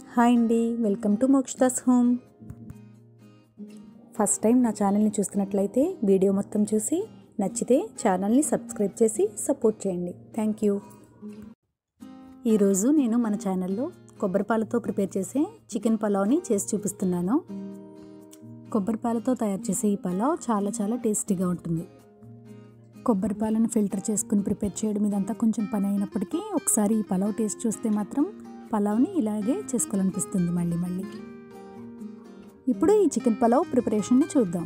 hi అండి welcome to Mokshadas home first time నా ఛానల్ని చూస్తున్నట్లయితే వీడియో మొత్తం చూసి నచ్చితే ఛానల్ని సబ్స్క్రైబ్ చేసి సపోర్ట్ చేయండి థ్యాంక్ యూ ఈరోజు నేను మన ఛానల్లో కొబ్బరిపాలతో ప్రిపేర్ చేసే చికెన్ పలావ్ని చేసి చూపిస్తున్నాను కొబ్బరిపాలతో తయారు చేసే ఈ పలావ్ చాలా చాలా టేస్టీగా ఉంటుంది కొబ్బరి పాలను ఫిల్టర్ చేసుకుని ప్రిపేర్ చేయడం ఇదంతా కొంచెం పని అయినప్పటికీ ఒకసారి ఈ పలావ్ టేస్ట్ చూస్తే మాత్రం పలావ్ని ఇలాగే చేసుకోవాలనిపిస్తుంది మళ్ళీ మళ్ళీ ఇప్పుడు ఈ చికెన్ పలావ్ ప్రిపరేషన్ని చూద్దాం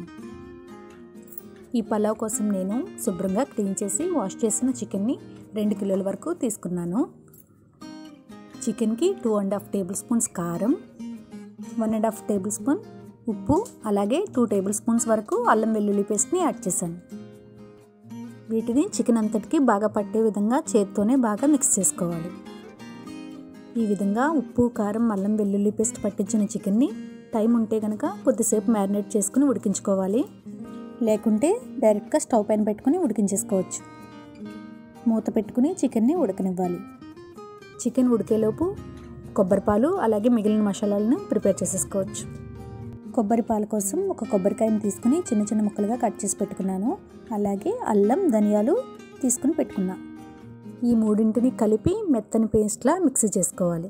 ఈ పలావ్ కోసం నేను శుభ్రంగా క్లీన్ చేసి వాష్ చేసిన చికెన్ని రెండు కిలోల వరకు తీసుకున్నాను చికెన్కి two and half tablespoons కారం one and half tablespoon ఉప్పు అలాగే టూ టేబుల్ స్పూన్స్ వరకు అల్లం వెల్లుల్లి పేస్ట్ని యాడ్ చేశాను వీటిని చికెన్ అంతటికి బాగా పట్టే విధంగా చేత్తోనే బాగా మిక్స్ చేసుకోవాలి ఈ విధంగా ఉప్పు కారం అల్లం వెల్లుల్లి పేస్ట్ పట్టించిన చికెన్ని టైం ఉంటే కనుక కొద్దిసేపు మ్యారినేట్ చేసుకుని ఉడికించుకోవాలి లేకుంటే డైరెక్ట్గా స్టవ్ పైన పెట్టుకుని ఉడికించేసుకోవచ్చు మూత పెట్టుకుని చికెన్ని ఉడకనివ్వాలి చికెన్ ఉడికేలోపు కొబ్బరిపాలు అలాగే మిగిలిన మసాలాలను ప్రిపేర్ చేసేసుకోవచ్చు కొబ్బరి పాల కోసం ఒక కొబ్బరికాయని తీసుకుని చిన్న చిన్న ముక్కలుగా కట్ చేసి పెట్టుకున్నాను అలాగే అల్లం ధనియాలు తీసుకుని పెట్టుకున్నా ఈ మూడింటిని కలిపి మెత్తని పేస్ట్లా మిక్సీ చేసుకోవాలి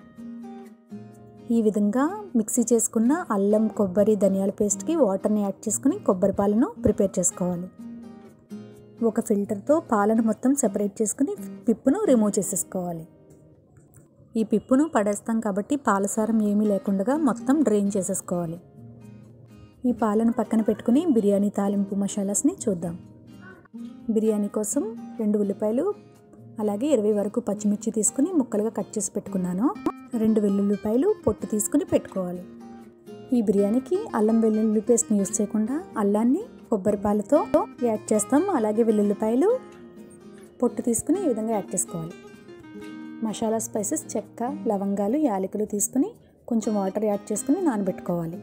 ఈ విధంగా మిక్సీ చేసుకున్న అల్లం కొబ్బరి ధనియాల పేస్ట్కి వాటర్ని యాడ్ చేసుకుని కొబ్బరి పాలను ప్రిపేర్ చేసుకోవాలి ఒక ఫిల్టర్తో పాలను మొత్తం సెపరేట్ చేసుకుని పిప్పును రిమూవ్ చేసేసుకోవాలి ఈ పిప్పును పడేస్తాం కాబట్టి పాలసారం ఏమీ లేకుండా మొత్తం డ్రైన్ చేసేసుకోవాలి ఈ పాలను పక్కన పెట్టుకుని బిర్యానీ తాలింపు మసాలాస్ని చూద్దాం బిర్యానీ కోసం రెండు ఉల్లిపాయలు అలాగే ఇరవై వరకు పచ్చిమిర్చి తీసుకుని ముక్కలుగా కట్ చేసి పెట్టుకున్నాను రెండు వెల్లుల్లిపాయలు పొట్టు తీసుకుని పెట్టుకోవాలి ఈ బిర్యానీకి అల్లం వెల్లుల్లి పేస్ట్ని యూస్ చేయకుండా అల్లాన్ని కొబ్బరి పాలతో యాడ్ చేస్తాం అలాగే వెల్లుల్లిపాయలు పొట్టు తీసుకుని ఈ విధంగా యాడ్ చేసుకోవాలి మసాలా స్పైసెస్ చెక్క లవంగాలు యాలకులు తీసుకుని కొంచెం వాటర్ యాడ్ చేసుకుని నానబెట్టుకోవాలి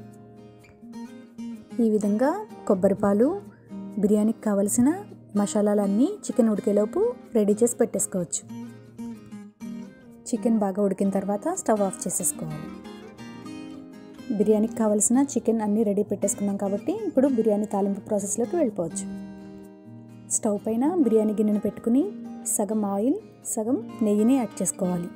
ఈ విధంగా కొబ్బరిపాలు బిర్యానీకి కావలసిన మసాలాలన్నీ చికెన్ ఉడికేలోపు రెడీ చేసి పెట్టేసుకోవచ్చు చికెన్ బాగా ఉడికిన తర్వాత స్టవ్ ఆఫ్ చేసేసుకోవాలి బిర్యానీకి కావలసిన చికెన్ అన్నీ రెడీ పెట్టేసుకున్నాం కాబట్టి ఇప్పుడు బిర్యానీ తాలింపు ప్రాసెస్లోకి వెళ్ళిపోవచ్చు స్టవ్ పైన బిర్యానీ గిన్నెను పెట్టుకుని సగం ఆయిల్ సగం నెయ్యిని యాడ్ చేసుకోవాలి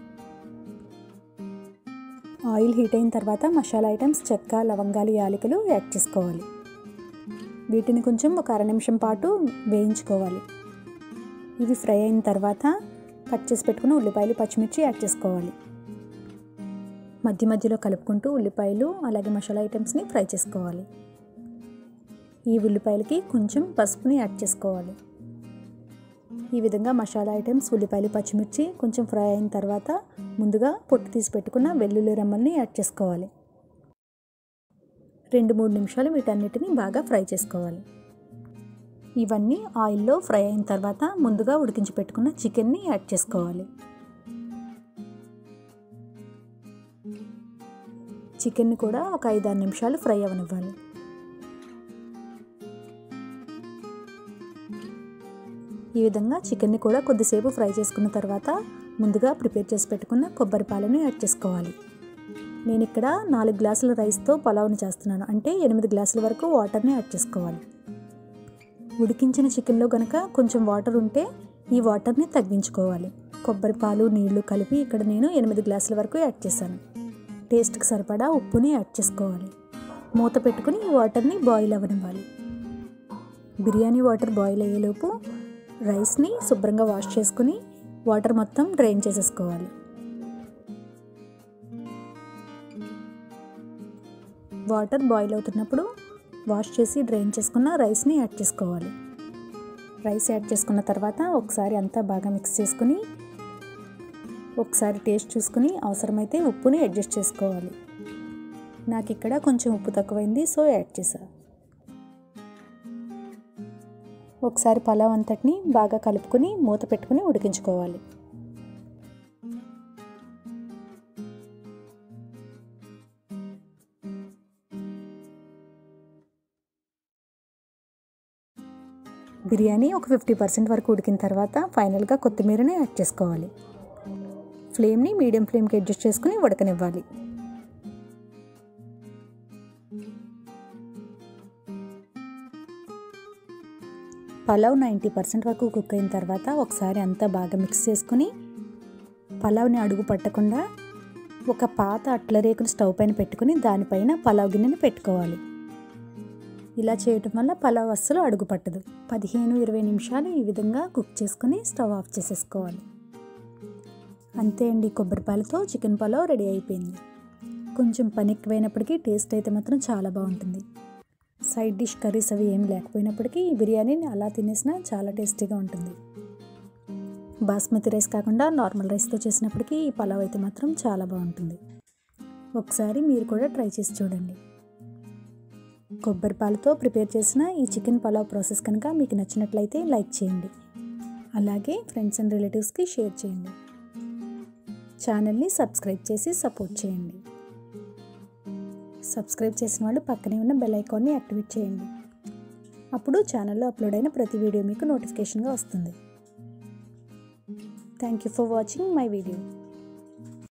ఆయిల్ హీట్ అయిన తర్వాత మసాలా ఐటమ్స్ చెక్క లవంగాలు యాలకులు యాడ్ చేసుకోవాలి వీటిని కొంచెం ఒక అర నిమిషం పాటు వేయించుకోవాలి ఇవి ఫ్రై అయిన తర్వాత కట్ చేసి పెట్టుకున్న ఉల్లిపాయలు పచ్చిమిర్చి యాడ్ చేసుకోవాలి మధ్య మధ్యలో కలుపుకుంటూ ఉల్లిపాయలు అలాగే మసాలా ఐటమ్స్ని ఫ్రై చేసుకోవాలి ఈ ఉల్లిపాయలకి కొంచెం పసుపుని యాడ్ చేసుకోవాలి ఈ విధంగా మసాలా ఐటమ్స్ ఉల్లిపాయలు పచ్చిమిర్చి కొంచెం ఫ్రై అయిన తర్వాత ముందుగా పొట్టు తీసి పెట్టుకున్న వెల్లుల్లి రెమ్మల్ని యాడ్ చేసుకోవాలి రెండు మూడు నిమిషాలు వీటన్నిటిని బాగా ఫ్రై చేసుకోవాలి ఇవన్నీ ఆయిల్లో ఫ్రై అయిన తర్వాత ముందుగా ఉడికించి పెట్టుకున్న చికెన్ని యాడ్ చేసుకోవాలి చికెన్ని కూడా ఒక ఐదారు నిమిషాలు ఫ్రై అవనివ్వాలి ఈ విధంగా చికెన్ని కూడా కొద్దిసేపు ఫ్రై చేసుకున్న తర్వాత ముందుగా ప్రిపేర్ చేసి పెట్టుకున్న కొబ్బరి పాలను యాడ్ చేసుకోవాలి నేను ఇక్కడ నాలుగు గ్లాసుల రైస్తో పలావ్ని చేస్తున్నాను అంటే ఎనిమిది గ్లాసుల వరకు వాటర్ని యాడ్ చేసుకోవాలి ఉడికించిన చికెన్లో కనుక కొంచెం వాటర్ ఉంటే ఈ వాటర్ని తగ్గించుకోవాలి కొబ్బరి పాలు నీళ్లు కలిపి ఇక్కడ నేను ఎనిమిది గ్లాసుల వరకు యాడ్ చేశాను టేస్ట్కి సరిపడా ఉప్పుని యాడ్ చేసుకోవాలి మూత పెట్టుకుని ఈ వాటర్ని బాయిల్ అవ్వనివ్వాలి బిర్యానీ వాటర్ బాయిల్ అయ్యేలోపు రైస్ని శుభ్రంగా వాష్ చేసుకుని వాటర్ మొత్తం డ్రైన్ చేసేసుకోవాలి వాటర్ బాయిల్ అవుతున్నప్పుడు వాష్ చేసి డ్రైన్ చేసుకున్న రైస్ని యాడ్ చేసుకోవాలి రైస్ యాడ్ చేసుకున్న తర్వాత ఒకసారి అంతా బాగా మిక్స్ చేసుకుని ఒకసారి టేస్ట్ చూసుకుని అవసరమైతే ఉప్పుని అడ్జస్ట్ చేసుకోవాలి నాకు ఇక్కడ కొంచెం ఉప్పు తక్కువైంది సో యాడ్ చేసా ఒకసారి పలావ్ అంతటిని బాగా కలుపుకొని మూత పెట్టుకుని ఉడికించుకోవాలి బిర్యానీ ఒక ఫిఫ్టీ పర్సెంట్ వరకు ఉడికిన తర్వాత ఫైనల్గా కొత్తిమీరని యాడ్ చేసుకోవాలి ఫ్లేమ్ని మీడియం ఫ్లేమ్కి అడ్జస్ట్ చేసుకుని ఉడకనివ్వాలి పలావ్ నైంటీ పర్సెంట్ వరకు కుక్ అయిన తర్వాత ఒకసారి అంతా బాగా మిక్స్ చేసుకుని పలావ్ని అడుగు పట్టకుండా ఒక పాత అట్ల రేకును స్టవ్ పైన పెట్టుకుని దానిపైన పలావ్ గిన్నెని పెట్టుకోవాలి ఇలా చేయటం వల్ల పలావ్ అస్సలు అడుగు పట్టదు పదిహేను ఇరవై నిమిషాలు ఈ విధంగా కుక్ చేసుకుని స్టవ్ ఆఫ్ చేసేసుకోవాలి అంతే అండి కొబ్బరిపాలతో చికెన్ పలావ్ రెడీ అయిపోయింది కొంచెం పని ఎక్కువైనప్పటికీ టేస్ట్ అయితే మాత్రం చాలా బాగుంటుంది సైడ్ డిష్ కర్రీస్ అవి ఏమి లేకపోయినప్పటికీ ఈ బిర్యానీని అలా తినేసినా చాలా టేస్టీగా ఉంటుంది బాస్మతి రైస్ కాకుండా నార్మల్ రైస్తో చేసినప్పటికీ ఈ పలావ్ అయితే మాత్రం చాలా బాగుంటుంది ఒకసారి మీరు కూడా ట్రై చేసి చూడండి కొబ్బరి పాలతో ప్రిపేర్ చేసిన ఈ చికెన్ పలావ్ ప్రాసెస్ కనుక మీకు నచ్చినట్లయితే లైక్ చేయండి అలాగే ఫ్రెండ్స్ అండ్ రిలేటివ్స్కి షేర్ చేయండి ఛానల్ని సబ్స్క్రైబ్ చేసి సపోర్ట్ చేయండి సబ్స్క్రైబ్ చేసిన వాళ్ళు పక్కనే ఉన్న బెల్ ఐకాన్ని యాక్టివేట్ చేయండి అప్పుడు ఛానల్లో అప్లోడ్ అయిన ప్రతి వీడియో మీకు నోటిఫికేషన్గా వస్తుంది thank you for watching my video